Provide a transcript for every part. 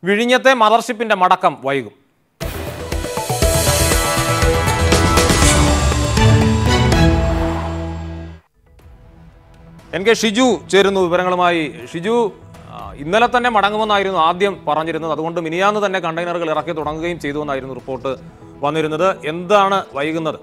വിഴിഞ്ഞത്തെ മദർഷിപ്പിന്റെ മടക്കം വൈകും N K Shiju ചേരുന്നു വിവരങ്ങളുമായി ഷിജു ആ, ഇന്നലെ തന്നെ മടങ്ങുമെന്നായിരുന്നു ആദ്യം പറഞ്ഞിരുന്നത് അതുകൊണ്ട് മിനിയാന്ന് തന്നെ കണ്ടെയ്നറുകൾ ഇറക്കി തുടങ്ങുകയും ചെയ്തുവെന്നായിരുന്നു റിപ്പോർട്ട് വന്നിരുന്നത് എന്താണ് വൈകുന്നത്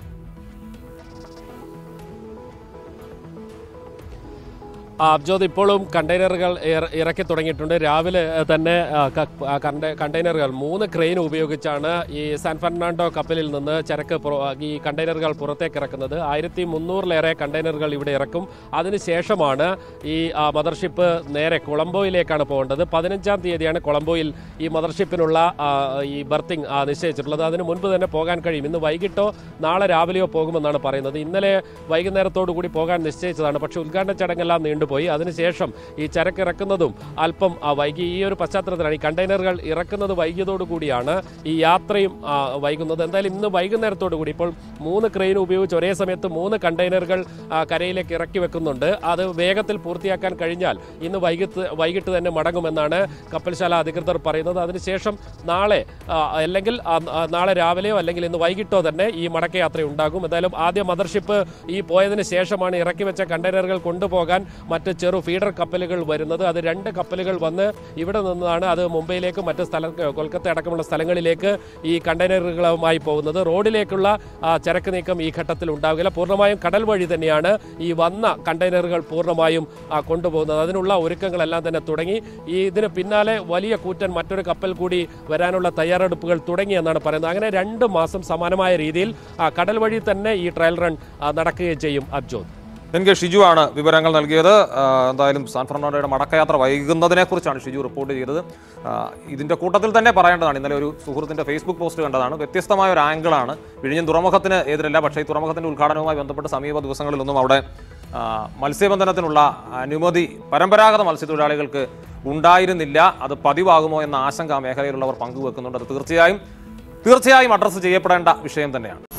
ആ, അബ്ജോദ് ഇപ്പോഴും കണ്ടെയ്നറുകൾ ഇറ- ഇറക്കി തുടങ്ങിയിട്ടുണ്ട് രാവിലെ ഏഹ്, തന്നെ ആ, ക- ആ, കണ്ടെ- കണ്ടെയ്നറുകൾ മൂന്ന് ക്രെയിൻ ഉപയോഗിച്ചാണ് ഈ സാൻ ഫെർണാണ്ടോ കപ്പലിൽ നിന്ന് ചരക്ക് പുറ- ഈ കണ്ടെയ്നറുകൾ പുറത്തേക്ക് ഇറക്കുന്നത് ആയിരത്തി മുന്നൂറിലേറെ കണ്ടെയ്നറുകൾ ഇവിടെ ഇറക്കും അതിനുശേഷമാണ് ഈ ആ, മദർഷിപ്പ് നേരെ കൊളംബോയിലേക്കാണ് പോകേണ്ടത് പതിനഞ്ചാം തീയതിയാണ് കൊളംബോയിൽ ഈ മദർഷിപ്പിനുള്ള ആ, ഈ ബർത്തിങ് ആ, നിശ്ചയിച്ചിട്ടുള്ളത് അതിന് മുൻപ് തന്നെ പോകാൻ കഴിയും ഇന്ന് വൈകിട്ടോ നാളെ രാവിലെയോ പോകുമെന്നാണ് പറയുന്നത് ഇന്നലെ വൈകുന്നേരത്തോടു കൂടി പോകാൻ നിശ്ചയിച്ചതാണ് പക്ഷേ ഉദ്ഘാടന ചടങ്ങെല്ലാം നീണ്ടുപോയി അതിനുശേഷം ഈ ചരക്ക് ഇറക്കുന്നതും അല്പം ആ, വൈകി ഈ ഒരു പശ്ചാത്തലത്തിലാണ് ഈ കണ്ടെയ്നറുകൾ ഇറക്കുന്നത് വൈകിയതോടു കൂടിയാണ് ഈ യാത്രയും ആ, വൈകുന്നത് എന്തായാലും ഇന്ന് വൈകുന്നേരത്തോടു കൂടി ഇപ്പോൾ മൂന്ന് ക്രെയിൻ ഉപയോഗിച്ച് ഒരേ സമയത്ത് മൂന്ന് കണ്ടെയ്നറുകൾ ആ, കരയിലേക്ക് ഇറക്കി വെക്കുന്നുണ്ട് അത് വേഗത്തിൽ പൂർത്തിയാക്കാൻ കഴിഞ്ഞാൽ ഇന്ന് വൈകിട്ട് വൈകിട്ട് തന്നെ മടങ്ങുമെന്നാണ് കപ്പൽശാല അധികൃതർ പറയുന്നത് അതിനുശേഷം നാളെ ആ, അല്ലെങ്കിൽ ആ, ആ, നാളെ രാവിലെയോ അല്ലെങ്കിൽ ഇന്ന് വൈകിട്ടോ തന്നെ ഈ മടക്കയാത്ര ഉണ്ടാകും എന്തായാലും ആദ്യ മദർഷിപ്പ് ഈ പോയതിന് ശേഷമാണ് ഇറക്കി വെച്ച കണ്ടെയ്നറുകൾ കൊണ്ടുപോകാൻ മറ്റ് ചെറു ഫീഡർ കപ്പലുകൾ വരുന്നത് അത് രണ്ട് കപ്പലുകൾ വന്ന് ഇവിടെ നിന്നാണ് അത് മുംബൈയിലേക്കും മറ്റ് സ്ഥല കൊൽക്കത്ത അടക്കമുള്ള സ്ഥലങ്ങളിലേക്ക് ഈ കണ്ടെയ്നറുകളുമായി പോകുന്നത് റോഡിലേക്കുള്ള ആ, ചരക്ക് നീക്കം ഈ ഘട്ടത്തിൽ ഉണ്ടാവില്ല പൂർണ്ണമായും കടൽ വഴി തന്നെയാണ് ഈ വന്ന കണ്ടെയ്നറുകൾ പൂർണ്ണമായും ആ, കൊണ്ടുപോകുന്നത് അതിനുള്ള ഒരുക്കങ്ങളെല്ലാം തന്നെ തുടങ്ങി ഈ ഇതിന് പിന്നാലെ വലിയ കൂറ്റൻ മറ്റൊരു കപ്പൽ കൂടി വരാനുള്ള തയ്യാറെടുപ്പുകൾ തുടങ്ങിയെന്നാണ് പറയുന്നത് അങ്ങനെ രണ്ട് മാസം സമാനമായ രീതിയിൽ ആ, കടൽ വഴി തന്നെ ഈ ട്രയൽ റൺ ആ, നടക്കുകയും ചെയ്യും അബ്ജോദ് എൻ കെ ഷിജു ആണ് വിവരങ്ങൾ നൽകിയത് ആ, എന്തായാലും സാൻ ഫെർണാണ്ടോയുടെ മടക്കയാത്ര വൈകുന്നതിനെ കുറിച്ചാണ് ഷിജു റിപ്പോർട്ട് ചെയ്തത് ആ, ഇതിന്റെ കൂട്ടത്തിൽ തന്നെ പറയേണ്ടതാണ് ഇന്നലെ ഒരു സുഹൃത്തിന്റെ ഫേസ്ബുക്ക് പോസ്റ്റ് കണ്ടതാണ് വ്യത്യസ്തമായ ഒരു ആംഗിളാണ് വിഴിഞ്ഞം തുറമുഖത്തിന് എതിരല്ല പക്ഷേ ഈ തുറമുഖത്തിന്റെ ഉദ്ഘാടനവുമായി ബന്ധപ്പെട്ട് സമീപ ദിവസങ്ങളിലൊന്നും അവിടെ ആ, മത്സ്യബന്ധനത്തിനുള്ള അനുമതി പരമ്പരാഗത മത്സ്യത്തൊഴിലാളികൾക്ക് ഉണ്ടായിരുന്നില്ല അത് പതിവാകുമോ എന്ന ആശങ്ക ആ മേഖലയിലുള്ളവർ പങ്കുവെക്കുന്നുണ്ട് അത് തീർച്ചയായും തീർച്ചയായും അഡ്രസ്സ് ചെയ്യപ്പെടേണ്ട വിഷയം തന്നെയാണ്